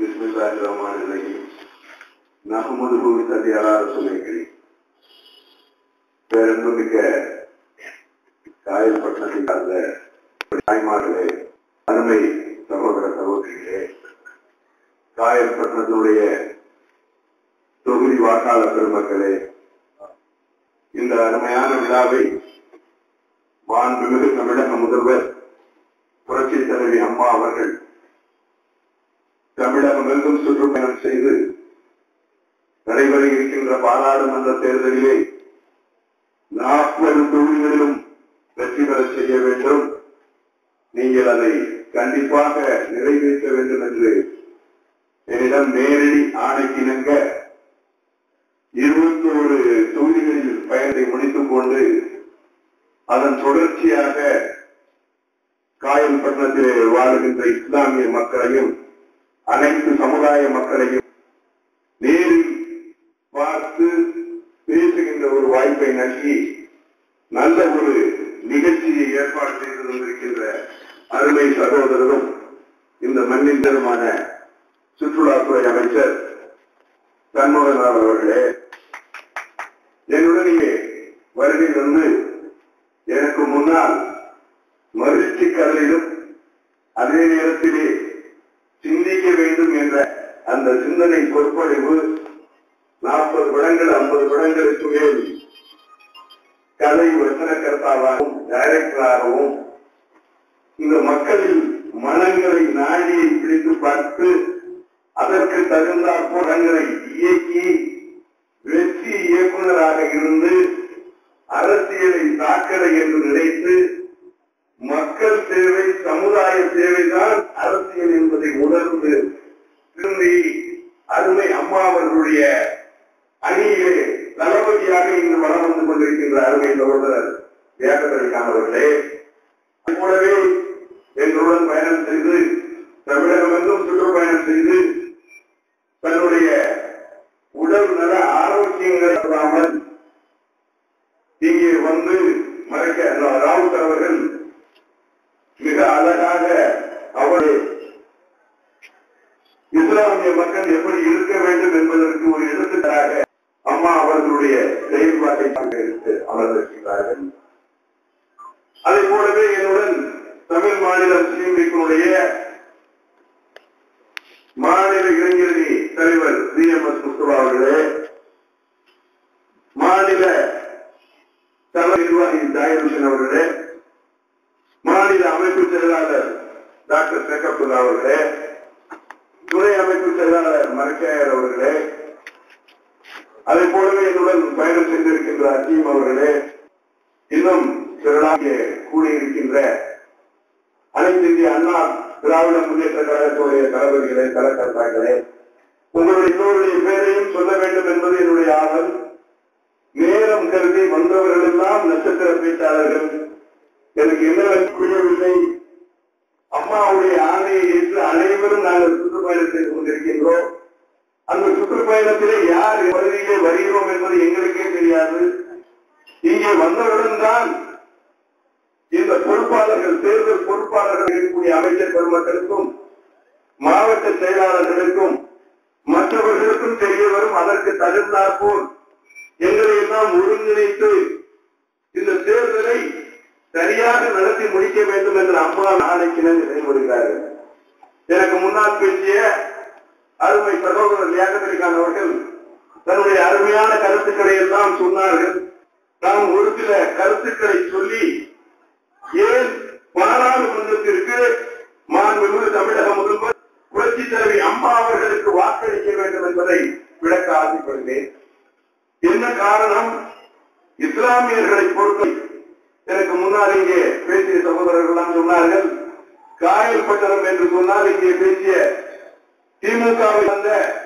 بسم الله الرحمن الرحيم نحمده ونصلي على رسوله الكريم பேரன்புமிக்க காயல் பட்டணத்தை சார்ந்த தாய்மார்களே அருமை சகோதர சகோதரிகளே காயல் பட்டணத்தினுடைய தொகுதி வாக்காளர் பெருமக்களே இந்த அருமையான விழாவை மாண்புமிகு தமிழக முதல்வர் புரட்சி தலைவி அம்மா அவர்கள் தமிழகம் எங்கும் சுற்றுப்பயணம் செய்து நடைபெற இருக்கின்ற பாராளுமன்ற தேர்தலிலே நாற்பது தொகுதிகளிலும் வெற்றி பெற செய்ய வேண்டும் நீங்கள் அதை கண்டிப்பாக நிறைவேற்ற வேண்டும் என்று என்னிடம் நேரடி ஆணைக்கிணங்க இருபத்தி ஒரு தொகுதிகளில் பயணத்தை முடித்துக் கொண்டு அதன் தொடர்ச்சியாக காயல் பட்டணத்திலே வாழுகின்ற இஸ்லாமிய மக்களையும் அனைத்து சமுதாய மக்களையும் நேரில் பார்த்து பேசுகின்ற ஒரு வாய்ப்பை நல்கி நல்ல ஒரு நிகழ்ச்சியை ஏற்பாடு செய்து வந்திருக்கின்ற அருமை சகோதரரும் இந்த மண்ணின் தருமான சுற்றுலாத்துறை அமைச்சர் சண்முகநாத் அவர்களே என்னுடன் இங்கே வருகை வந்து எனக்கு முன்னால் மகிழ்ச்சி கடலிலும் அதே நேரத்திலே சிந்திக்க வேண்டும் என்ற அந்த சிந்தனை சொற்பொழிவு நாற்பது படங்கள் ஐம்பது படங்களுக்கு மேல் கதை வசனகர்த்தாவாகவும் டைரக்டராகவும் இந்த மக்களில் மனங்களை நாடியை பிடித்து பார்த்து அதற்கு தகுந்தாற் படங்களை இயக்கி வெற்றி இயக்குனராக இருந்து அரசியலை சாக்கடை என்று நினைத்து மக்கள் சேவை சமுதாய சேவைதான் அரசியல் என்பதை உணர்ந்து திரும்பி அருமை அம்மா அவர்களுடைய அணியிலே தளபதியாக இன்று வளம் வந்து கொண்டிருக்கின்ற அருமை சகோதரர் வியாக்கரலிகான் அவர்களே அது போலவே எங்களுடன் பயணம் செய்து தமிழகம் எங்கும் சுற்றுப்பயணம் செய்து தன்னுடைய உடல் நல ஆரோக்கியங்களை இல்லாமல் இங்கே வந்து மறைக்க ராவுத் அவர்கள் மிக அழகாக அவர் இஸ்லாமிய மக்கள் எப்படி இருக்க வேண்டும் என்பதற்கு ஒரு எடுத்துக்காக அம்மா அவர்களுடைய செயல்பாட்டை எடுத்து அமர்ந்திருக்கிறார்கள் அதை போலவே என்னுடன் தமிழ் மாநில முஸ்லீம் லீக்கினுடைய மாநில இளைஞரணி தலைவர் சி எம் எஸ் முஸ்தபா அவர்களே மாநில தலை நிர்வாகி ஜாகிர் ஹுசேன் அவர்களே மாநில அமைப்பு செயலாளர் டாக்டர் சேகப்புல்லா அவர்களே துணை அமைப்பு செயலாளர் மரக்கையர் அவர்களே அதை போலவே என்னுடன் பயணம் செய்திருக்கின்ற அஜீம் அவர்களே இன்னும் திரளாக கூடியிருக்கின்ற அனைத்து இந்திய அண்ணா திராவிட முன்னேற்ற கழகத்துடைய தளபதிகளே தலக்கர்த்தாக்களே உங்களுடைய எல்லோருடைய பேரையும் சொல்ல வேண்டும் என்பது என்னுடைய ஆவல் நேரம் கருதி வந்தவர்கள் எல்லாம் நட்சத்திர பேச்சாளர்கள் எனக்கு என்ன புரியவில்லை அம்மாவுடைய ஆணையை ஏற்று அனைவரும் நாங்கள் சுற்றுப்பயணம் செய்து கொண்டிருக்கின்றோம் அந்த சுற்றுப்பயணத்திலே யார் பகுதியிலே வருகிறோம் என்பது எங்களுக்கே தெரியாது இங்கே வந்தவுடன் தான் இந்த பொறுப்பாளர்கள் தேர்தல் பொறுப்பாளர்கள் இருக்கக்கூடிய அமைச்சர் பெருமக்களுக்கும் மாவட்ட செயலாளர்களுக்கும் மற்றவர்களுக்கும் தெரிய வரும் அதற்கு தகுந்தாற்போல் எங்களை எல்லாம் ஒருங்கிணைத்து இந்த தேர்தலை சரியாக நடத்தி முடிக்க வேண்டும் என்று அம்மா நாளைக்கு செயல்படுகிறார்கள் எனக்கு முன்னால் பேசிய அருமை சகோதரர் லியாகத்தலிகான் அவர்கள் தன்னுடைய அருமையான கருத்துக்களை எல்லாம் சொன்னார்கள் நாம் ஒரு சில கருத்துக்களை சொல்லி ஏன் பாராளுமன்றத்திற்கு மாண்புமிகு தமிழக முதல்வர் புரட்சி தலைவி அம்மா அவர்களுக்கு வாக்களிக்க வேண்டும் என்பதை விளக்க ஆசைப்படுகிறேன் என்ன காரணம் இஸ்லாமியர்களை பொறுத்த எனக்கு முன்னால் இங்கே பேசிய சகோதரர்கள் எல்லாம் சொன்னார்கள் காயல் பட்டணம் என்று சொன்னால் இங்கே பேசிய திமுகவை வந்த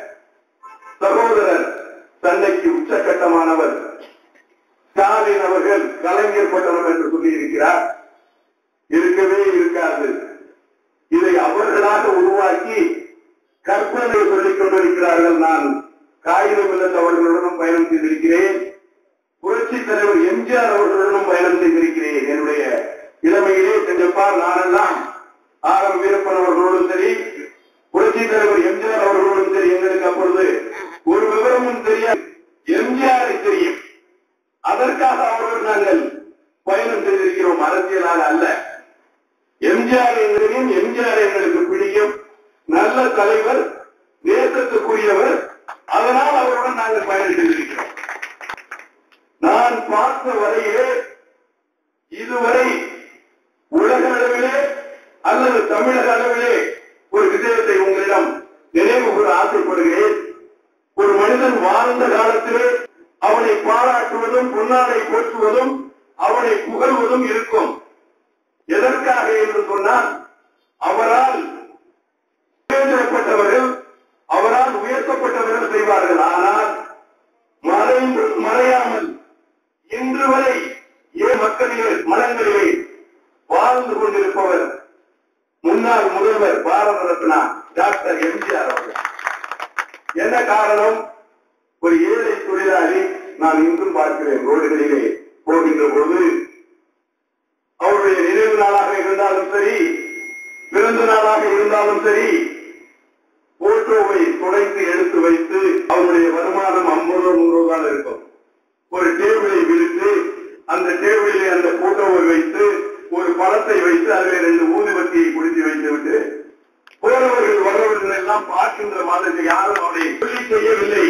சகோதரர் தன்னைக்கு உச்சகட்டமானவர் ஸ்டாலின் அவர்கள் கலைஞர் பட்டணம் என்று சொல்லி இருக்கிறார் இருக்கவே இருக்காது இதை அவர்களாக உருவாக்கி கற்பனை சொல்லிக் கொண்டிருக்கிறார்கள் நான் காகிதம் இல்லத் அவர்களுடனும் பயணம் செய்திருக்கிறேன் புரட்சி தலைவர் எம்ஜிஆர் அவர்களுடனும் பயணம் செய்திருக்கிறேன் என்னுடைய இளமையிலே செஞ்சப்பார் நானெல்லாம் ஆர் எம் வீரப்பன் அவர்களோடும் சரி புரட்சி புரட்சி தலைவர் எம்ஜிஆர் அவர்களும் சரி எங்களுக்கு அப்பொழுது ஒரு விவரமும் தெரியாது எம்ஜிஆரை தெரியும் அதற்காக அவரோடு நாங்கள் பயணம் செய்திருக்கிறோம் அரசியலாக அல்ல எம்ஜிஆர் எங்களையும் எம்ஜிஆர் எங்களுக்கு பிடிக்கும் நல்ல தலைவர் நேசத்துக்குரியவர் அதனால் அவருடன் நாங்கள் பயணம் செய்திருக்கிறோம் நான் பார்த்த வரையிலே இதுவரை உலக அளவிலே அல்லது தமிழக அளவிலே ஒரு விஷயத்தை உங்களிடம் நினைவு கூற ஆசைப்படுகிறேன் ஒரு மனிதன் வாழ்ந்த காலத்திலே அவனை பாராட்டுவதும் பொன்னாடை போற்றுவதும் அவனை புகழ்வதும் இருக்கும் எதற்காக என்று சொன்னால் அவரால் உயர்த்தப்பட்டவர்கள் அவரால் உயர்த்தப்பட்டவர்கள் செய்வார்கள் ஆனால் மறைந்து மறையாமல் இன்று வரை ஏ மக்களிலே மனங்களிலே வாழ்ந்து கொண்டிருப்பவர் முன்னாள் முதல்வர் பாரத ரத்னா டாக்டர் எம்ஜிஆர் அவர்கள் என்ன காரணம் ஒரு ஏழை தொழிலாளி நான் இன்றும் பார்க்கிறேன் ரோடுகளிலே போகின்ற பொழுது அவருடைய நினைவு நாளாக இருந்தாலும் சரி பிறந்த நாளாக இருந்தாலும் சரி போட்டோவை துடைத்து எடுத்து வைத்து அவருடைய வருமானம் ஐம்பது நூறு தான் இருக்கும் ஒரு டேபிளை விரித்து அந்த டேபிளிலே அந்த போட்டோவை வைத்து ஒரு பழத்தை வைத்து அதில் ரெண்டு ஊதுபத்தியை குடித்து வைத்து விட்டு போறவர்கள் வரவர்கள் எல்லாம் பார்க்கின்ற மாதிரி யாரும் அவரை சொல்லி செய்யவில்லை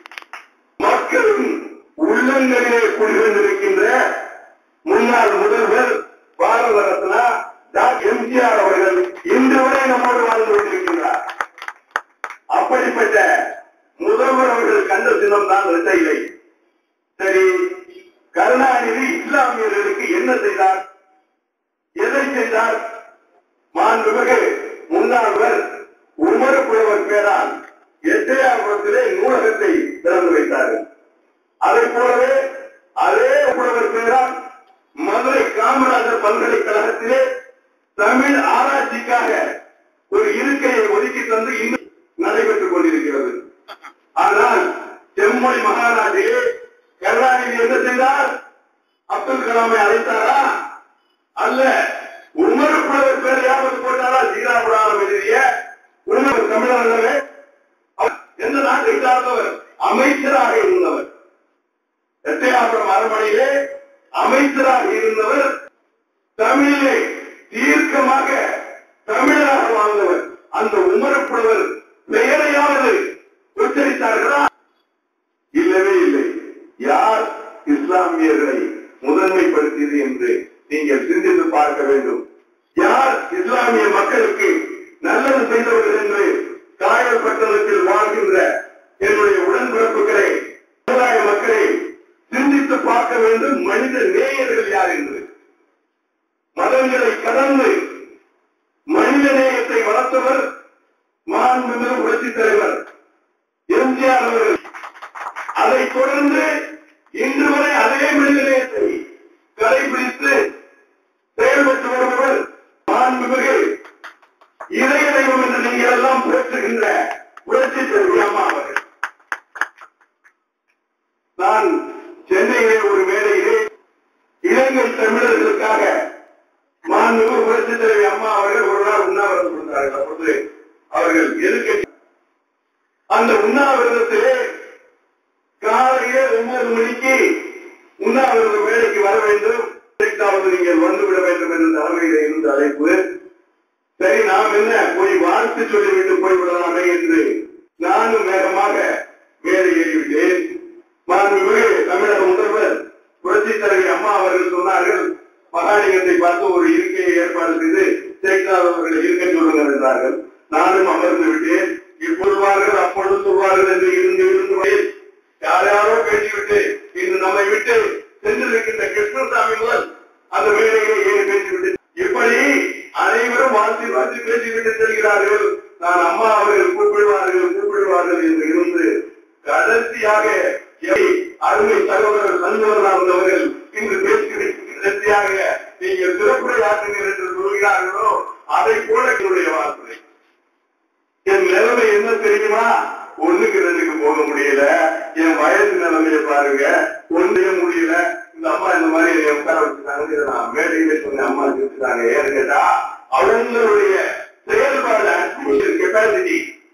மக்களின் உள்ளங்களிலே குடிகொண்டிருக்கின்ற முன்னாள் முதல்வர் பாரத ரத்னா டாக்டர் எம்ஜிஆர் அவர்கள் இன்று வரை நம்மோடு வாழ்ந்து கொண்டிருக்கின்றார் அப்படிப்பட்ட முதல்வர் அவர்கள் கண்ட சின்னம் தான் இரட்டையிலை சரி கருணாநிதி இஸ்லாமியர்களுக்கு என்ன செய்தார் எதை செய்தார் மாண்புமிகு முன்னாள்வர் உமர் புலவர் பேரால் எட்டயாபுரத்திலே நூலகத்தை திறந்து வைத்தார்கள் அதை போலவே அதே புலவர் பேரால் மதுரை காமராஜர் பல்கலைக்கழகத்திலே தமிழ் ஆராய்ச்சிக்காக ஒரு இருக்கையை ஒதுக்கி தந்து இன்னும் நடைபெற்றுக் கொண்டிருக்கிறது ஆனால் செம்மொழி மகாராஜிலே கருணாநிதி என்ன செய்தார் அப்துல் கலாமை அழைத்தாரா அல்ல உமர் புலவர் பேரையாவது போட்டாரா சீராபுராணம் எழுதிய உமர் தமிழர் அல்லவே அவர் எந்த நாட்டை சார்ந்தவர் அமைச்சராக இருந்தவர் எட்டையாபுரம் அரண்மனையிலே அமைச்சராக இருந்தவர் தமிழிலே தீர்க்கமாக தமிழராக வாழ்ந்தவர் அந்த உமரப்புலவர் பெயரையாவது உச்சரித்தார்களா இல்லவே இல்லை யார் இஸ்லாமியர்களை முதன்மைப்படுத்தியது என்று நீங்கள் சிந்தித்து பார்க்க வேண்டும் யார் இஸ்லாமிய மக்களுக்கு நல்லது செய்தவர்கள் என்று காயல் பட்டணத்தில் வாழ்கின்ற என்னுடைய உடன்பிறப்புகளை சமுதாய மக்களை சிந்தித்து பார்க்க வேண்டும் மனித நேயர்கள் யார் என்று மதங்களை கடந்து மனித நேயத்தை வளர்த்தவர் மாண்புமிகு புரட்சித் தலைவர் எம்ஜிஆர் அவர்கள் அதை தொடர்ந்து இன்று வரை அதே மனித நேயத்தை கடைபிடித்து செயல்பட்டு வருபவர் மாண்புமிகு இதய தெய்வம் என்று நீங்கள் எல்லாம் பேசுகின்ற புரட்சி தலைவி அம்மா அவர்கள் நான் சென்னையிலே ஒரு மேடையிலே இலங்கை தமிழர்களுக்காக மாண்புமிகு புரட்சி தலைவி அம்மா அவர்கள் ஒரு நாள் உண்ணாவிரதம் கொடுத்தார்கள் அப்பொழுது அவர்கள் எதிர்க்க அந்த உண்ணாவிரதத்திலே காலையிலே ஒன்பது மணிக்கு உண்ணாவிரத வேலைக்கு வர வேண்டும் இதற்காவது நீங்கள் வந்துவிட வேண்டும் என்ற தலைமையில இருந்த அழைப்பு சரி நாம் என்ன போய் வாழ்த்து சொல்லிவிட்டு போய்விடலாமே என்று நானும் வேகமாக மேலே ஏறிவிட்டேன் மாண்புமிகு தமிழக முதல்வர் புரட்சி தலைவி அம்மா அவர்கள் சொன்னார்கள் மகாலிங்கத்தை பார்த்து ஒரு இருக்கையை ஏற்பாடு செய்து சேக்தார் அவர்களை இருக்க சொல்லுங்கள் என்றார்கள் நானும் அமர்ந்து விட்டேன் இப்பொழுவார்கள் அப்பொழுது சொல்வார்கள் என்று இருந்து இருந்து வரையில் யார் யாரோ பேசிவிட்டு இன்று நம்மை விட்டு சென்றிருக்கின்ற கிருஷ்ணசாமி முதல் அந்த மேடையிலே ஏறி பேசிவிட்டு இப்படி அனைவரும் வாழ்த்தி வாழ்த்தி பேசிவிட்டு செல்கிறார்கள் நான் அம்மா அவர்கள் கூப்பிடுவார்கள் கூப்பிடுவார்கள் என்று இருந்து கடைசியாக எவை அருமை சகோதரர் சந்தோதரன் அவர்கள் இன்று பேசுகிறேன் கடைசியாக நீங்கள் சிறப்புரையாற்றுங்கள் என்று சொல்கிறார்களோ அதை போல என்னுடைய வார்த்தை என் நிலைமை என்ன தெரியுமா ஒண்ணுக்கு ரெண்டுக்கு போக முடியல என் வயசு நிலைமையை பாருங்க ஒன்றைய முடியல இந்த அம்மா இந்த மாதிரி என்னை உட்கார வச்சுட்டாங்க இதை நான் மேடையில சொன்ன அம்மா வச்சுட்டாங்க ஏன்னு கேட்டா அவங்களுடைய செயல்பாடு அட்மிஷன் கெப்பாசிட்டி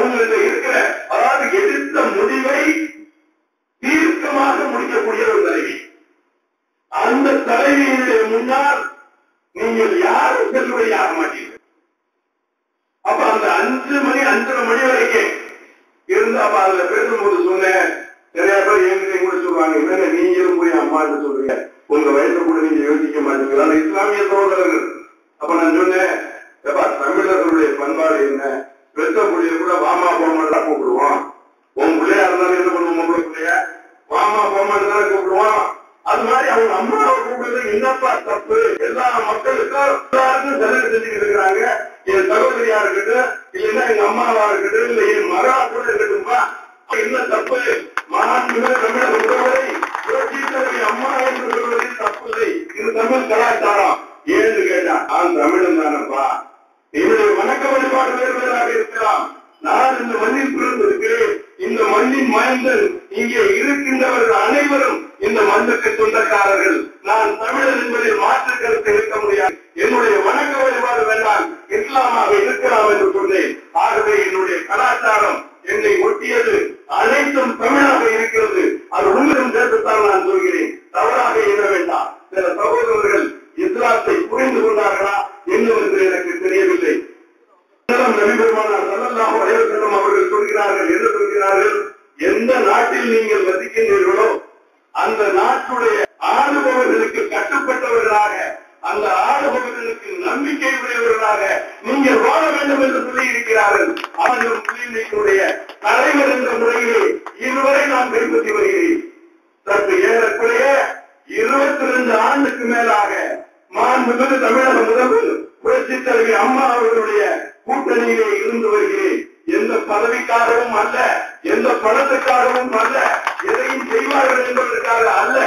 அவங்களுக்கு இருக்கிற அதாவது எடுத்த முடிவை தீர்க்கமாக முடிக்கக்கூடிய ஒரு தலைவி அந்த தலைவியினுடைய முன்னால் நீங்கள் யாரும் செல்லுபடியாக மாட்டீர்கள் அப்ப அந்த அஞ்சு மணி அஞ்சரை மணி வரைக்கும் இருந்து அப்ப அதுல பேசும்போது சொன்னேன் நிறைய பேர் என்கிட்ட கூட சொல்லுவாங்க என்னங்க நீங்களும் போய் அம்மான்னு சொல்றீங்க உங்க வயசை கூட நீங்க யோசிக்க மாட்டீங்களா ஆனா இஸ்லாமிய சகோதரர்கள் அப்ப நான் சொன்னேன் "ஏப்பா, தமிழர்களுடைய பண்பாடு என்ன பெத்த புள்ளைய கூட வாமா போமான்னு கூப்பிடுவோம் உன் பிள்ளையா இருந்தாலும் என்ன பண்ணுவோம் உங்களை பிள்ளைய வாமா போமான்னு தானே கூப்பிடுவோம் அது மாதிரி அவங்க அம்மாவை கூப்பிடுறது என்னப்பா தப்பு எல்லா மக்களுக்கும் எல்லாருக்கும் செலவு செஞ்சுக்கிட்டு இருக்கிறாங்க என் சகோதரியா இருக்கட்டும் இல்லைன்னா எங்க அம்மாவா இருக்கட்டும் இல்ல என் மகளா கூட இருக்கட்டும்பா என்ன தப்பு மாண்புமிகு தமிழக முதல்வரை புரட்சி தலைவி அம்மா என்று சொல்வதில் தப்பில்லை இது தமிழ் கலாச்சாரம் ஏன்னு கேட்டா நான் தமிழன் தானப்பா என்னுடைய வணக்க வழிபாடு வேறுவதாக இருக்கலாம் நான் இந்த மண்ணில் பிறந்திருக்கிறேன் இந்த மண்ணின் மைந்தன் இங்கே இருக்கின்றவர்கள் அனைவரும் இந்த மண்ணுக்கு சொந்தக்காரர்கள் நான் தமிழர் என்பதில் மாற்று கருத்து இருக்க முடியாது என்னுடைய வணக்க வழிபாடு வேண்டாம் இஸ்லாமாக இருக்கலாம் என்று சொன்னேன் ஆகவே என்னுடைய கலாச்சாரம் என்னை ஒட்டியது அனைத்தும் தமிழாக இருக்கிறது அது உங்களிடம் சேர்த்துத்தான் நான் சொல்கிறேன் தவறாக எண்ண வேண்டாம் சில சகோதரர்கள் இஸ்லாத்தை புரிந்து கொண்டார்களா என்னவென்று எனக்கு தெரியவில்லை நலம் நபிபெருமானார் ஸல்லல்லாஹு அலைஹி வஸல்லம் அவர்கள் சொல்கிறார்கள் என்ன சொல்கிறார்கள் எந்த நாட்டில் நீங்கள் வசிக்கின்றீர்களோ அந்த நாட்டுடைய ஆளுபவர்களுக்கு கட்டுப்பட்டவர்களாக அந்த ஆளுபவர்களுக்கு நம்பிக்கை உடையவர்களாக நீங்கள் வாழ வேண்டும் என்று சொல்லி இருக்கிறார்கள் ஆனால் முஸ்லிம்களுடைய தலைவர் என்ற முறையிலே இதுவரை நான் கைப்பற்றி வருகிறேன் சற்று ஏறக்குறைய இருபத்தி ரெண்டு ஆண்டுக்கு மேலாக மாண்புமிகு தமிழக முதல்வர் புரட்சி தலைவி அம்மா அவர்களுடைய கூட்டணியிலே இருந்து வருகிறேன் எந்த பதவிக்காகவும் அல்ல எந்த பணத்துக்காகவும் அல்ல எதையும் செய்வார்கள் என்பதற்காக அல்ல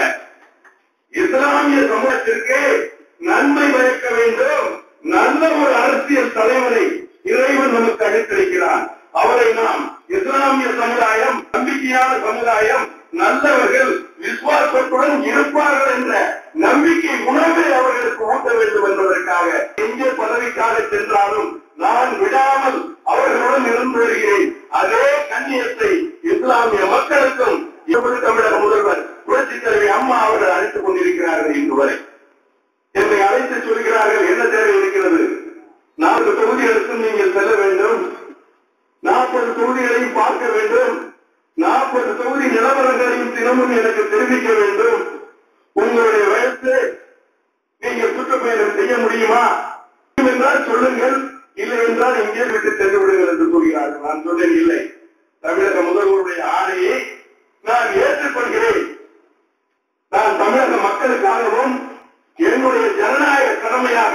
இஸ்லாமிய சமூகத்திற்கு நன்மை பயக்க வேண்டும் நல்ல ஒரு அரசியல் தலைவரை இறைவன் நமக்கு அளித்திருக்கிறான் அவரை நாம் இஸ்லாமிய சமுதாயம் நம்பிக்கையான சமுதாயம் நல்லவர்கள் விசுவாசத்துடன் இருப்பார்கள் என்ற நம்பிக்கை உணர்வை அவர்களுக்கு ஊட்ட வேண்டும் என்பதற்காக எங்கே பதவிக்காக சென்றாலும் நான் விடாமல் அவர்களுடன் இருந்து வருகிறேன் அதே கண்ணியத்தை இஸ்லாமிய மக்களுக்கும் எப்படி தமிழக முதல்வர் புரட்சி தலைவி அம்மா அவர்கள் அழைத்துக் கொண்டிருக்கிறார்கள் இன்று வரை என்னை அழைத்து சொல்கிறார்கள் என்ன தேவை இருக்கிறது நான்கு தொகுதிகளுக்கும் நீங்கள் செல்ல வேண்டும் நாற்பது தொகுதிகளையும் பார்க்க வேண்டும் நாற்பது தொகுதி நிலவரங்களையும் தினமும் எனக்கு தெரிவிக்க வேண்டும் உங்களுடைய வயசு நீங்கள் சுற்றுப்பயணம் செய்ய முடியுமா முடியும் என்றால் சொல்லுங்கள் இல்லை என்றால் இங்கே விட்டு சென்று விடுங்கள் என்று சொல்கிறார்கள் நான் சொன்னேன் இல்லை தமிழக முதல்வருடைய ஆணையை நான் ஏற்றுக்கொள்கிறேன் நான் தமிழக மக்களுக்காகவும் என்னுடைய ஜனநாயக கடமையாக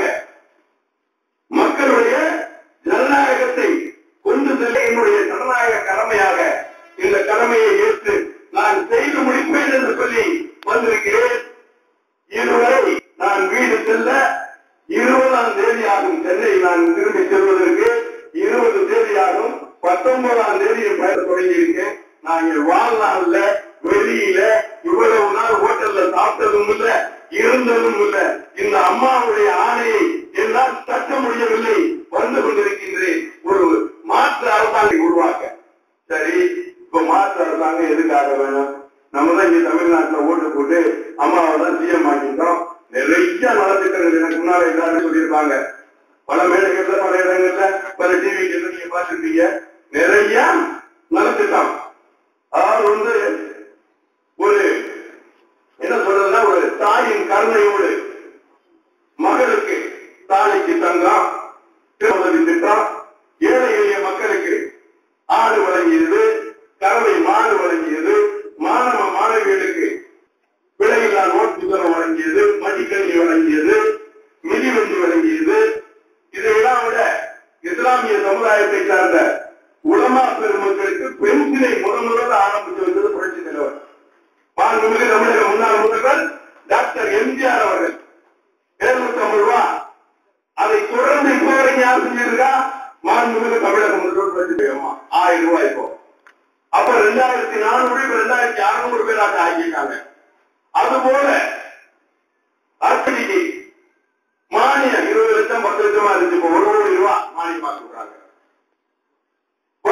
மக்களுடைய ஜனநாயகத்தை கொண்டு செல்ல என்னுடைய ஜனநாயக கடமையாக இந்த கடமையை ஏற்று நான் செய்து முடிப்பேன் என்று சொல்லி வந்திருக்கிறேன் இதுவரை நான் வீடு செல்ல இருபதாம் தேதி ஆகும் சென்னை நான் திரும்பி செல்வதற்கு இருபது தேதி ஆகும் பத்தொன்பதாம் தேதி என் பயணம் தொடங்கியிருக்கேன் நான் என் வாழ்நாள்ல வெளியில இவ்வளவு நாள் ஹோட்டல்ல சாப்பிட்டதும் இல்ல இருந்ததும் இல்ல இந்த அம்மாவுடைய ஆணையை என்னால் தட்ட முடியவில்லை வந்து கொண்டிருக்கின்றேன் ஒரு மாற்று அரசாங்கத்தை உருவாக்க சரி இப்ப மாற்று அரசாங்கம் எதுக்காக வேணும் நம்ம தான் இங்க தமிழ்நாட்டுல ஓட்டு போட்டு அம்மாவை தான் சிஎம் ஆக்கிட்டோம் நிறைய நலத்திட்டங்கள் எனக்கு முன்னால எல்லாரும் சொல்லியிருப்பாங்க பல மேடைகள்ல பல இடங்கள்ல பல டிவிகள்ல நீங்க பார்த்துருப்பீங்க நிறைய நலத்திட்டம் அதாவது வந்து ஒரு என்ன சொல்றதுன்னா ஒரு தாயின் கருணையோடு மகளுக்கு தாலிக்கு தங்கம் திருமதி திட்டம் ஏழை எளிய மக்களுக்கு ஆடு வழங்கியது கறவை மாடு வழங்கியது மாணவ மாணவிகளுக்கு விலையில்லா நோட் புத்தகம் வழங்கியது மடிக்கல்வி வழங்கியது மிதிவண்டி வழங்கியது இதையெல்லாம் விட இஸ்லாமிய சமுதாயத்தை சார்ந்த உலமா பெருமக்களுக்கு பென்சிலை முதன் முதல்ல ஆரம்பித்து வந்தது புரட்சி தலைவர் மாண்புமிகு தமிழக முன்னாள் முதல்வர் டாக்டர் எம்ஜிஆர் அவர்கள் எழுநூத்தி ஐம்பது ரூபா அதை தொடர்ந்து இப்போ வரைக்கும் யார் செஞ்சிருக்கா மாண்புமிகு தமிழக முதல்வர் புரட்சி தலைவர் ஆயிரம் ரூபாய் இப்போ அப்ப ரெண்டாயிரத்தி நானூறு இப்ப ரெண்டாயிரத்தி அறுநூறு பேராக ஆக்கியிருக்காங்க அதுபோல அர்ப்பணிக்கு மானியம் இருபது லட்சம் பத்து லட்சமா இருந்துச்சு இப்ப ஒரு கோடி ரூபாய் மானியமா சொல்றாங்க வகுப்பு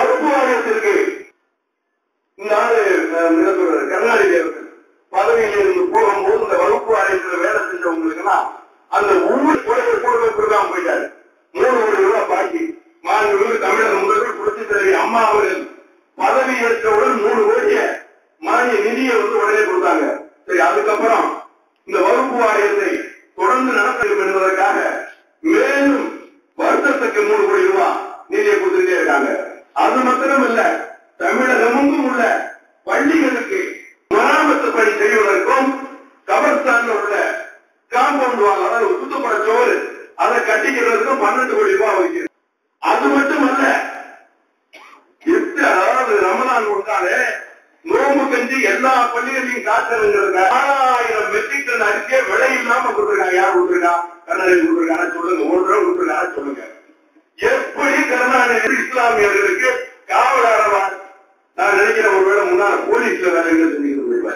வாரியத்திற்கு இந்த ஆளு அஹ், என்ன சொல்றது கருணாநிதி அவர்கள் பதவியில் இருந்து போகும்போது இந்த வகுப்பு வாரியத்துல வேலை செஞ்சவங்களுக்குலாம் அந்த ஊர் குறைகள் கூட கொடுக்காம போயிட்டாரு மூணு கோடி ரூபாய் பாக்கி மாண்புமிகு தமிழக முதல்வர் புரட்சி தலைவி அம்மா அவர்கள் பதவி ஏற்றவுடன் மூணு கோடிய மானிய நிதியை வந்து உடனே கொடுத்தாங்க சரி அதுக்கப்புறம் இந்த வகுப்பு வாரியத்தை தொடர்ந்து நடத்த வேண்டும் என்பதற்காக மேலும் வருஷத்துக்கு மூணு கோடி ரூபாய் நிதியை கொடுத்துட்டே இருக்காங்க அது மாத்திரம் இல்ல தமிழகமெங்கும் உள்ள பள்ளிகளுக்கு மராமத்து பணி செய்வதற்கும் கபர்ஸ்தான்ல உள்ள காம்பவுண்ட் வால் அதாவது சுத்தப்பட சோறு அதை கட்டிக்கிறதுக்கும் பன்னெண்டு கோடி ரூபாய் ஒதுக்கி அது மட்டுமல்ல எட்டு அதாவது ரமலான் கொடுத்தாலே நோம்பு கஞ்சி எல்லா பள்ளிகளையும் காத்துறதுங்க ஆறாயிரம் மெட்ரிக் டன் அரிசியே விலை இல்லாம கொடுத்துருக்காங்க யார் கொடுத்துருக்கா கருணாநிதி கொடுத்துருக்காங்க சொல்லுங்க ஒரு தடவை கொடுத்துருக்காங்க சொல்லுங்க எப்படி கருணாநிதி இஸ்லாமியர்களுக்கு காவலாளவா நான் நினைக்கிறேன் ஒருவேளை முன்னால போலீஸ்ல வேலை எங்க செஞ்சுக்கிட்டு போயிருப்பாரு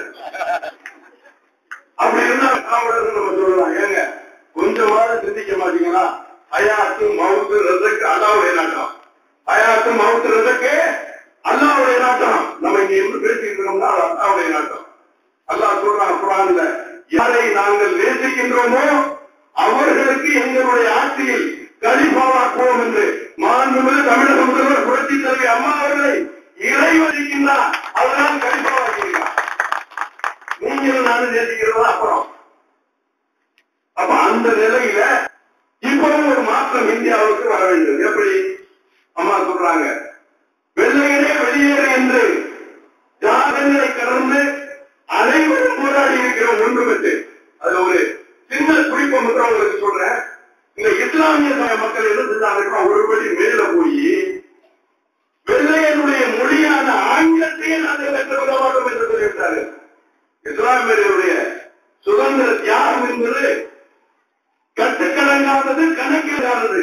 அப்படி இருந்தா காவலர் நம்ம சொல்லலாம் ஏங்க கொஞ்சமாவது சிந்திக்க மாட்டீங்களா அயாத்து மவுத்து ரசக்கு அல்லாவுடைய நாட்டம் அயாத்து மவுத்து ரசக்கு அல்லாவுடைய நாட்டம் நம்ம இங்க இருந்து பேசிட்டு இருக்கோம்னா அது அல்லாவுடைய நாட்டம் அல்லாஹ் சொல்றான் குரான்ல யாரை நாங்கள் நேசிக்கின்றோமோ அவர்களுக்கு எங்களுடைய ஆட்சியில் கலிபாவாக்குவோம் என்று மாண்புமிகு தமிழக முதல்வர் புரட்சி தலைவி அம்மா அவர்களை இறைவழிக்கின்றார் அதனால் கலிபாவாக்கிறார் நீங்களும் நானும் நேசிக்கிறதா அப்புறம் அப்ப அந்த நிலையில இப்பவும் ஒரு மாற்றம் இந்தியாவுக்கு வர வேண்டும் எப்படி அம்மா சொல்றாங்க வெள்ளையனே வெளியேறு என்று ஜாதங்களை கடந்து அனைவரும் போராடி இருக்கிறோம் ஒன்றுபட்டு அது ஒரு சின்ன குறிப்பை மட்டும் உங்களுக்கு சொல்றேன் இந்த இஸ்லாமிய சமய மக்கள் என்ன செஞ்சாங்க ஒரு வழி மேல போய் வெள்ளையனுடைய மொழியான ஆங்கிலத்தையே நாங்கள் கற்றுக்கொள்ள மாட்டோம் என்று சொல்லிவிட்டார்கள் இஸ்லாமியர்களுடைய சுதந்திர தியாகம் என்பது கட்டுக்கடங்காதது கணக்கிடாதது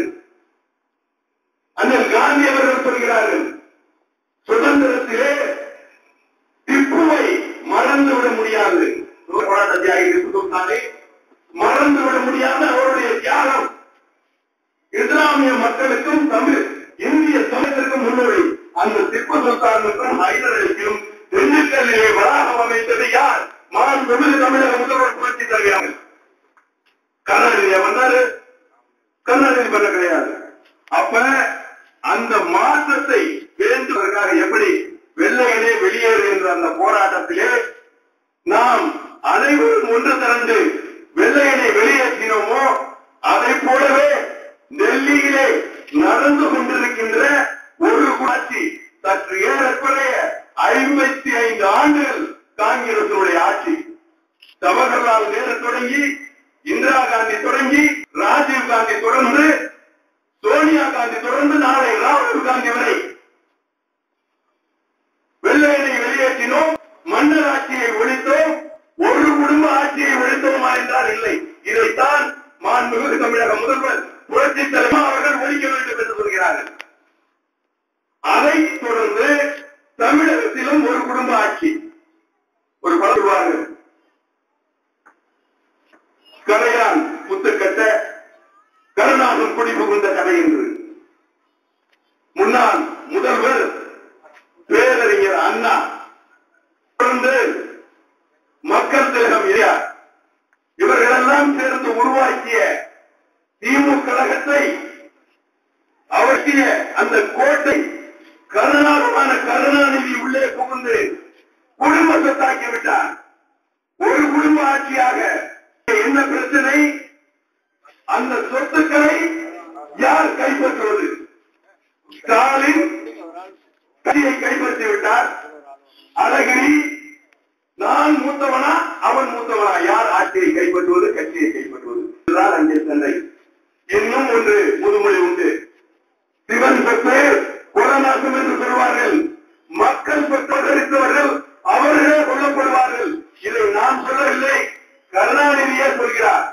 அண்ணல் காந்தி அவர்கள் சொல்கிறார்கள் சுதந்திரத்திலே திப்புவை மறந்து விட முடியாது போராட்ட தியாகி திப்பு சுல்தானை மறந்து விட முடியாத அவருடைய தியாகம் இஸ்லாமிய மக்களுக்கும் தமிழ் இந்திய சமயத்திற்கும் முன்னோடி அந்த திப்பு சுல்தான் மற்றும் ஹைதர் அலிக்கும் திண்டுக்கல்லிலே வளாகம் அமைத்தது யார் மான் தமிழ் தமிழக முதல்வர் புரட்சி தலைவர் கருணாநிதி வந்தாரு கருணாநிதி பண்ண கிடையாது அப்ப அந்த மாற்றத்தை வேண்டுவதற்காக எப்படி வெள்ளையனே வெளியேறு என்ற அந்த போராட்டத்திலே நாம் அனைவரும் ஒன்று திரண்டு வெள்ளையனை வெளியேற்றினோமோ அதை போலவே டெல்லியிலே நடந்து கொண்டிருக்கின்ற ஒரு ஆட்சி சற்று ஏறக்குறைய ஐம்பத்தி ஐந்து ஆண்டுகள் காங்கிரசுடைய ஆட்சி ஜவஹர்லால் நேரு தொடங்கி இந்திரா காந்தி தொடங்கி ராஜீவ் காந்தி தொடர்ந்து சோனியா காந்தி தொடர்ந்து நாளை ராகுல் காந்தி வரை வெள்ளையனை வெளியேற்றினோம் மன்னர் ஆட்சியை ஒழித்தோம் ஒரு குடும்ப ஆட்சியை ஒழித்தோமா என்றால் இல்லை இதைத்தான் மாண்புமிகு தமிழக முதல்வர் புரட்சி தலைவர் அவர்கள் ஒழிக்க வேண்டும் என்று சொல்கிறார்கள் அதைத் தொடர்ந்து தமிழகத்திலும் ஒரு குடும்ப ஆட்சி ஒரு படம் சொல்வார்கள் கரையான் முத்துக்கட்ட கருணாகம் குடி புகுந்த கதை என்று முன்னாள் முதல்வர் பேரறிஞர் அண்ணா தொடர்ந்து மக்கள் திலகம் ஐயா இவர்களெல்லாம் சேர்ந்து உருவாக்கிய திமுக கழகத்தை அவற்றிய அந்த கோட்டை கருணாகமான கருணாநிதி உள்ளே புகுந்து குடும்ப சொத்தாக்கி விட்டார் ஒரு குடும்ப ஆட்சியாக என்ன பிரச்சனை அந்த சொத்துக்களை யார் கைப்பற்றுவது ஸ்டாலின் கட்சியை கைப்பற்றி விட்டார் அழகிரி நான் மூத்தவனா அவன் மூத்தவனா யார் ஆட்சியை கைப்பற்றுவது கட்சியை கைப்பற்றுவது இதுதான் அங்கே சண்டை இன்னும் ஒன்று முதுமொழி உண்டு சிவன் பெற்று குலநாசம் என்று சொல்வார்கள் மக்கள் பெற்றோர்கள் அவர்களே கொல்லப்படுவார்கள் இதை நான் சொல்லவில்லை கருணாநிதியே சொல்கிறார்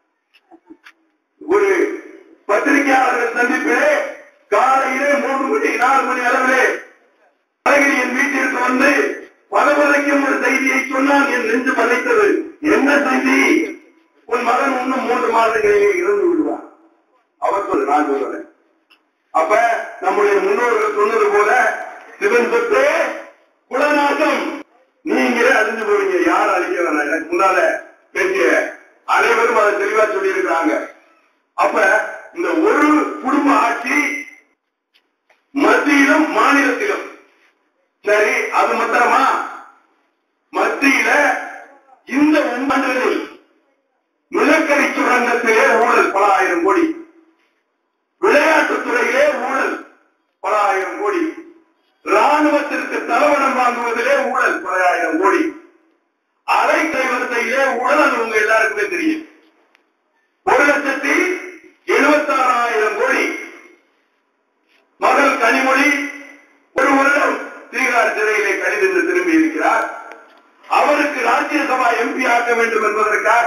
ஒரு பத்திரிகையாளர்கள் சந்திப்பிலே காலையிலே மூன்று மணி நாலு மணி அளவிலே அழகிரியின் வீட்டிற்கு வந்து பதவதைக்கும் ஒரு செய்தியை சொன்னால் என் நெஞ்சு பதைத்தது என்ன செய்தி உன் மகன் இன்னும் மூன்று மாதங்களிலே இறந்து விடுவார் அவர் சொல்லு நான் சொல்றேன் அப்ப நம்முடைய முன்னோர்கள் சொன்னது போல சிவன் சொத்தே குலநாசம் நீங்களே அழிஞ்சு போவீங்க யார் அழிக்க வேணாம் எனக்கு முன்னால பேசிய அனைவரும் அதை தெளிவா சொல்லி இருக்கிறாங்க அப்ப இந்த ஒரு குடும்ப ஆட்சி மத்தியிலும் மாநிலத்திலும் சரி அது மாத்திரமா மத்தியில இந்த ஒன்பதுகளில் நிலக்கரி சுரங்கத்திலே ஊழல் பல ஆயிரம் கோடி விளையாட்டுத் துறையிலே ஊழல் பல ஆயிரம் கோடி ராணுவத்திற்கு தலவனம் வாங்குவதிலே ஊழல் பல ஆயிரம் கோடி அரை கைவரிசையிலே ஊழல் அது உங்க எல்லாருக்குமே தெரியும் ஒரு லட்சத்தி எழுபத்தாறாயிரம் கோடி மகள் கனிமொழி ஒரு வருடம் தீகார் சிறையிலே கடிதம் திரும்பி இருக்கிறார் அவருக்கு ராஜ்யசபா எம்பி ஆக்க வேண்டும் என்பதற்காக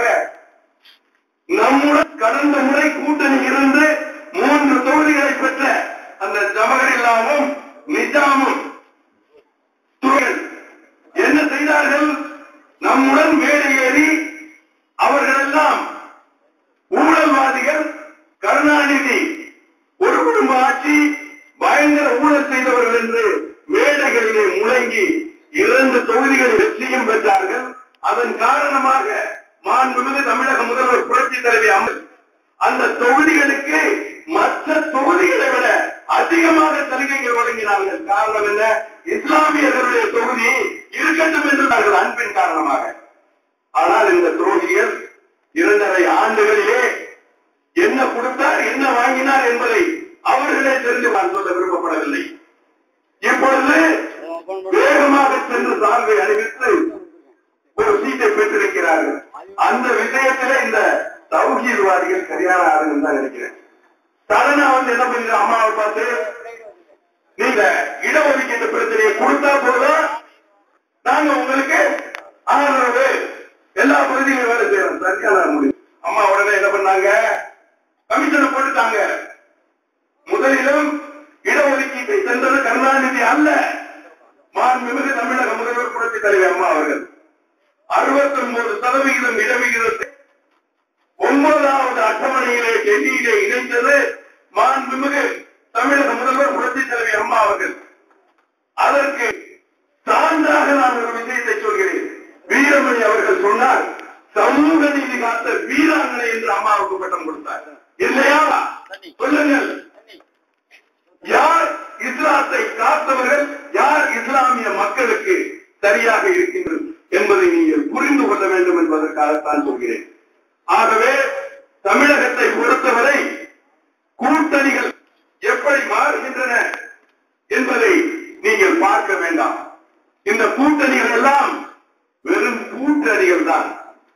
நம்முடன் கடந்த முறை கூட்டணி இருந்து மூன்று தொகுதிகளை பெற்ற அந்த ஜவஹர்லாலும் நிஜாமும் துறைகள் என்ன செய்தார்கள் நம்முடன் மேடை ஏறி அவர்களெல்லாம் ஊழல்வாதிகள் கருணாநிதி ஒரு குடும்ப ஆட்சி பயங்கர ஊழல் செய்தவர்கள் என்று மேடைகளிலே முழங்கி இரண்டு தொகுதிகளில் வெற்றியும் பெற்றார்கள் அதன் காரணமாக மாண்புமிகு தமிழக முதல்வர் புரட்சி தலைவி அமல் அந்த தொகுதிகளுக்கு மற்ற தொகுதிகளை விட அதிகமாக சலுகைகள் வழங்கினார்கள் காரணம் என்ன இஸ்லாமியர்களுடைய தொகுதி இருக்கட்டும் என்றார்கள் அன்பின் காரணமாக ஆனால் இந்த துரோகிகள் இரண்டரை ஆண்டுகளிலே என்ன கொடுத்தார் என்ன வாங்கினார் என்பதை அவர்களே தெரிந்து நான் சொல்ல விருப்பப்படவில்லை இப்பொழுது வேகமாக சென்று சார்பை அணிவித்து ஒரு சீட்டை பெற்றிருக்கிறார்கள் அந்த விஷயத்திலே இந்த தௌஹீத்வாதிகள் சரியான ஆளுங்க தான் நினைக்கிறேன் சடனா வந்து என்ன பண்ணுங்க அம்மாவை பார்த்து நீங்க இடஒதுக்கீட்டு பிரச்சனையை கொடுத்தா போதும் நாங்க உங்களுக்கு ஆதரவு எல்லா பகுதியிலும் வேலை செய்யறோம் சரியான முடியும் அம்மா உடனே என்ன பண்ணாங்க கமிஷனை போட்டுட்டாங்க முதலிலும் இடஒதுக்கீட்டை சென்றது கருணாநிதி அல்ல மாண்புமிகு தமிழக முதல்வர் புரட்சி தலைவர் அம்மா அவர்கள் அறுபத்தி ஒன்பது சதவிகிதம் இடவிகிதத்தை ஒன்பதாவது அட்டவணையிலே டெல்லியிலே இணைத்தது மாண்புமிகு தமிழக முதல்வர் புரட்சி தலைவி அம்மா அவர்கள் அதற்கு சான்றாக நான் ஒரு விஷயத்தை சொல்கிறேன் வீரமணி அவர்கள் சொன்னார் சமூக நீதி காத்த வீராங்கனை என்று அம்மாவுக்கு பட்டம் கொடுத்தார் இல்லையா சொல்லுங்கள் யார் இஸ்லாத்தை காத்தவர்கள் யார் இஸ்லாமிய மக்களுக்கு சரியாக இருக்கின்றது என்பதை நீங்கள் புரிந்து கொள்ள வேண்டும் என்பதற்காகத்தான் சொல்கிறேன் ஆகவே தமிழகத்தை பொறுத்தவரை கூட்டணிகள் எப்படி மாறுகின்றன என்பதை நீங்கள் பார்க்க வேண்டாம் இந்த கூட்டணிகள் எல்லாம் வெறும் கூட்டணிகள் தான்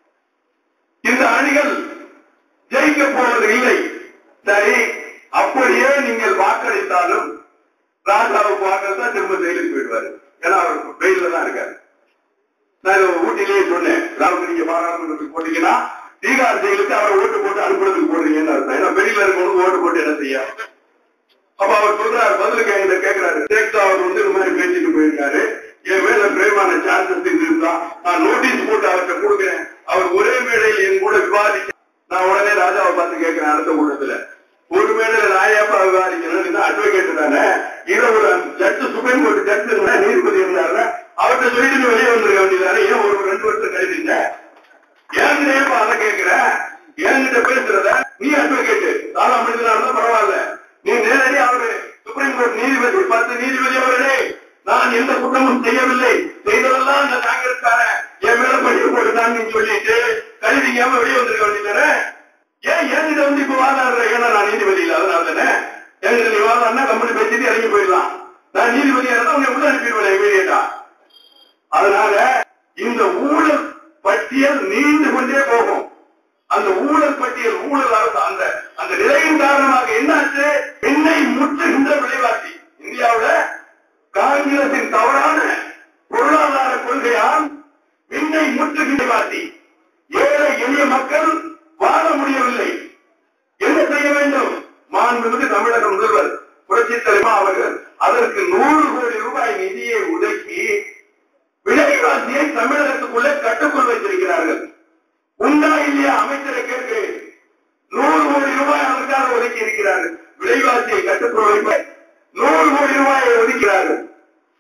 இந்த அணிகள் ஜெயிக்க போவது இல்லை சரி அப்படியே நீங்கள் வாக்களித்தாலும் ராஜாவுக்கு வாக்களித்தா திரும்ப ஜெயிலுக்கு போயிடுவாரு ஏன்னா அவர் வெயில தான் இருக்காரு நான் இதை ஊட்டிலேயே சொன்னேன் ராவுக்கு நீங்க பாராளுமன்றத்துக்கு போட்டீங்கன்னா பீகார் ஜெயிலுக்கு அவரை ஓட்டு போட்டு அனுப்புறதுக்கு போடுறீங்கன்னு அர்த்தம் ஏன்னா வெளியில இருக்கவனுக்கு ஓட்டு போட்டு என்ன செய்ய அப்ப அவர் சொல்றாரு பதிலுக்கு என்கிட்ட கேட்கிறாரு சேக்தா அவர் வந்து இந்த மாதிரி பேசிட்டு போயிருக்காரு என் மேல பிரேமான சார்ஜஸ் இருந்தா நான் நோட்டீஸ் போட்டு அவர்கிட்ட கொடுக்கிறேன் அவர் ஒரே மேடையில் என் கூட விவாதிக்க நான் உடனே ராஜாவை பார்த்து கேட்கிறேன் அடுத்த கூட்டத்துல ஒரு மேடையில ராயாப்பா விவாதிக்கணும் இந்த அட்வொகேட் தானே இதை ஒரு ஜட்ஜு சுப்ரீம் கோர்ட் ஜட்ஜு நீதிபதி இருந்தாரு அவர்கிட்ட சொல்லிட்டு நீ வெளியே வந்துருக்க வேண்டியதானே ஏன் ஒரு ரெண்டு வருஷம் கழிந்தீங்க என்கிட்ட ஏப்பா அதை கேட்கிற என்கிட்ட பேசுறத நீ அட்வொகேட் தானா மனிதனா இருந்தா பரவாயில்ல நீ நேரடி அவரு சுப்ரீம் கோர்ட் நீதிபதி பார்த்து நீதிபதி அவர்களே நான் எந்த குற்றமும் செய்யவில்லை செய்ததெல்லாம் இந்த காங்கிரஸ்கார என் மேல படிக்க போட்டுதான் சொல்லிட்டு கழுதிக்காம வெளியே வந்திருக்க வேண்டியதானே ஏன் என்கிட்ட வந்து இப்ப வாதாடுற ஏன்னா நான் நீதிபதி இல்ல அதனால தானே என்கிட்ட நீ வாதாடினா கம்பெனி பேசிட்டு இறங்கி போயிடலாம் நான் நீதிபதியா இருந்தா உன்னை உள்ள அனுப்பிடுவேன் இமீடியட்டா அதனால இந்த ஊழல் பட்டியல் நீண்டு கொண்டே போகும் அந்த ஊழல் பட்டியல் ஊழல் அரசு அந்த அந்த நிலையின் காரணமாக என்னாச்சு பெண்ணை முற்றுகின்ற விளைவாசி இந்தியாவுல காங்கிரசின் தவறான பொருளாதார கொள்கையால் விண்ணை முற்றுகின்ற வாசி ஏழை எளிய மக்கள் வாழ முடியவில்லை என்ன செய்ய வேண்டும் மாண்புமிகு தமிழக முதல்வர் புரட்சி தலைமா அவர்கள் அதற்கு நூறு கோடி ரூபாய் நிதியை ஒதுக்கி விலைவாசியை தமிழகத்துக்குள்ளே கட்டுக்குள் வைத்திருக்கிறார்கள் உண்டா இல்லையா அமைச்சரை கேட்கிறேன் நூறு கோடி ரூபாய் அதற்காக ஒதுக்கி இருக்கிறார்கள் விலைவாசியை கட்டுக்குள் வைப்ப நூறு கோடி ரூபாயை ஒதுக்கிறார்கள்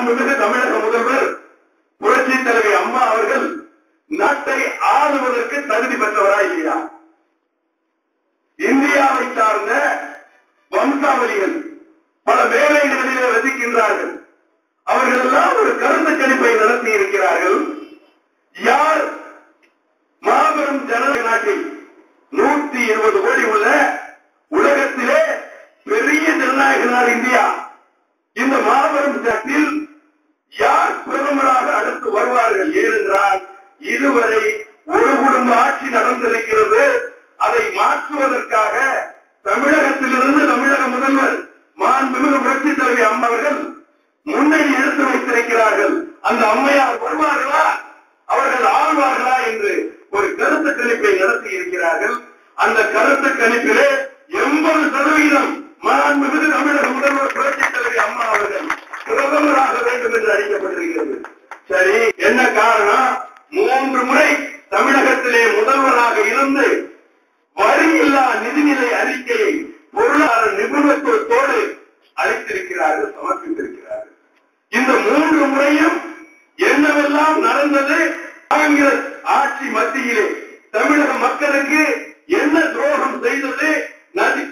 மாண்புமிகு தமிழக முதல்வர் புரட்சி தலைவி அம்மா அவர்கள் நாட்டை ஆளுவதற்கு தகுதி பெற்றவரா இல்லையா இந்தியாவை சார்ந்த வம்சாவளிகள் பல வேலைகளிலே வசிக்கின்றார்கள் அவர்கள் எல்லாம் ஒரு கருத்து கணிப்பை நடத்தி இருக்கிறார்கள் யார் மாபெரும் ஜனநாயக நாட்டில் நூத்தி இருபது கோடி உள்ள உலகத்திலே பெரிய ஜனநாயக நாடு இந்தியா இந்த மாபெரும் நாட்டில் யார் பிரதமராக அடுத்து வருவார்கள் ஏனென்றால் இதுவரை ஒரு குடும்ப ஆட்சி நடந்திருக்கிறது அதை மாற்றுவதற்காக தமிழகத்திலிருந்து தமிழக முதல்வர் மாண்புமிகு புரட்சி தலைவி அம்மா அவர்கள் முன்னணி எடுத்து வைத்திருக்கிறார்கள் அந்த அம்மையார் வருவார்களா அவர்கள் ஆழ்வார்களா என்று ஒரு கருத்து கணிப்பை நடத்தி இருக்கிறார்கள் அந்த கருத்து கணிப்பிலே எண்பது சதவீதம் மாண்புமிகு தமிழக முதல்வர் புரட்சி தலைவி அம்மா அவர்கள் பிரதமராக வேண்டும் என்று அறிக்கப்பட்டிருக்கிறது சரி என்ன காரணம் மூன்று முறை தமிழகத்திலே முதல்வராக இருந்து வரியில்லா நிதிநிலை அறிக்கையை பொருளாதார நிபுணத்துவத்தோடு அளித்திருக்கிறார்கள் சமர்ப்பித்திருக்கிறார்கள் இந்த மூன்று முறையும் என்னவெல்லாம் நடந்தது காங்கிரஸ் ஆட்சி மத்தியிலே தமிழக மக்களுக்கு என்ன துரோகம் செய்தது நதி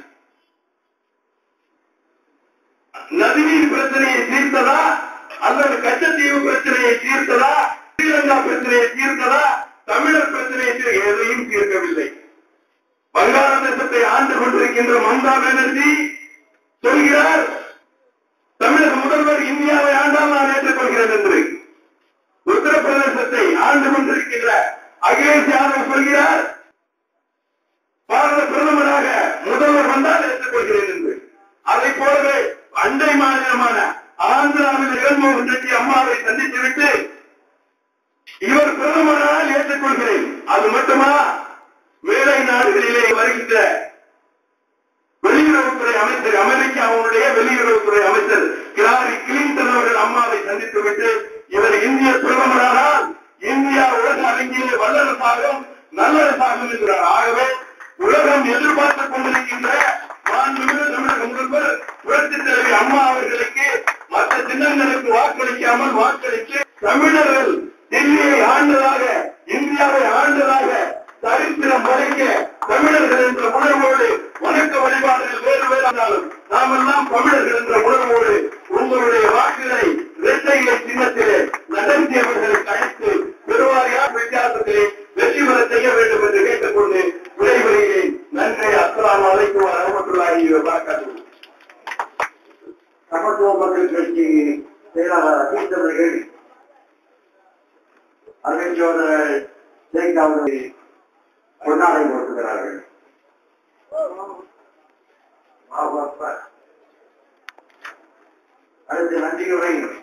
நதிநீர் பிரச்சனையை தீர்த்ததா அல்லது கச்சத்தீவு பிரச்சனையை தீர்த்ததா ஸ்ரீலங்கா பிரச்சனையை தீர்த்ததா தமிழர் பிரச்சனையை தீர்க்க எதையும் தீர்க்கவில்லை வங்காளதேசத்தை ஆண்டு கொண்டிருக்கின்ற மம்தா பானர்ஜி சொல்கிறார் தமிழக முதல்வர் இந்தியாவை ஆண்டால் நான் ஏற்றுக்கொள்கிறேன் என்று உத்தரப்பிரதேசத்தை ஆண்டு கொண்டிருக்கின்ற அகிலேஷ் யாதவ் சொல்கிறார் பாரத பிரதமராக முதல்வர் வந்தால் ஏற்றுக்கொள்கிறேன் என்று அதை போலவே அண்டை மாநிலமான ஆந்திராவில் ஜெகன்மோகன் ரெட்டி அம்மாவை சந்தித்துவிட்டு இவர் பிரதமரால் ஏற்றுக்கொள்கிறேன் அது மட்டுமா மேலை நாடுகளிலே வருகின்ற வெளியுறவுத்துறை அமைச்சர் அமெரிக்காவுடைய வெளியுறவுத்துறை அமைச்சர் கிலாரி கிளின்டன் அவர்கள் அம்மாவை சந்தித்துவிட்டு இவர் இந்திய பிரதமரானால் இந்தியா உலக அரங்கிலே வல்லரசாகும் நல்லரசாகும் என்கிறார் ஆகவே உலகம் எதிர்பார்த்துக் கொண்டிருக்கின்ற மாண்புமிகு தமிழக முதல்வர் புரட்சி தலைவி அம்மா அவர்களுக்கு மற்ற சின்னங்களுக்கு வாக்களிக்காமல் வாக்களித்து தமிழர்கள் டெல்லியை ஆண்டதாக இந்தியாவை ஆண்டதாக சரித்திரம் படைக்க தமிழர்கள் என்ற உணர்வோடு வணக்க வழிபாடுகள் வேறு வேறு இருந்தாலும் நாம் எல்லாம் தமிழர்கள் என்ற உணர்வோடு உங்களுடைய வாக்குகளை இரட்டைகளை சின்னத்திலே நடத்தியவர்களை அழைத்து பெருவாரியா வித்தியாசத்திலே வெற்றி பெற செய்ய வேண்டும் என்று கேட்டுக்கொண்டு விடைபெறுகிறேன் நன்றி அஸ்லாம் வலைக்கும் வரமத்துள்ளாகி வரகாத்து சமத்துவ மக்கள் கட்சி செயலாளர் அஜித் அவர்கள் அறிவிச்சோதர் ஜெயிக் அவர்கள் பொன்னாடை கொடுக்கிறார்கள் அடுத்து நன்றியுரை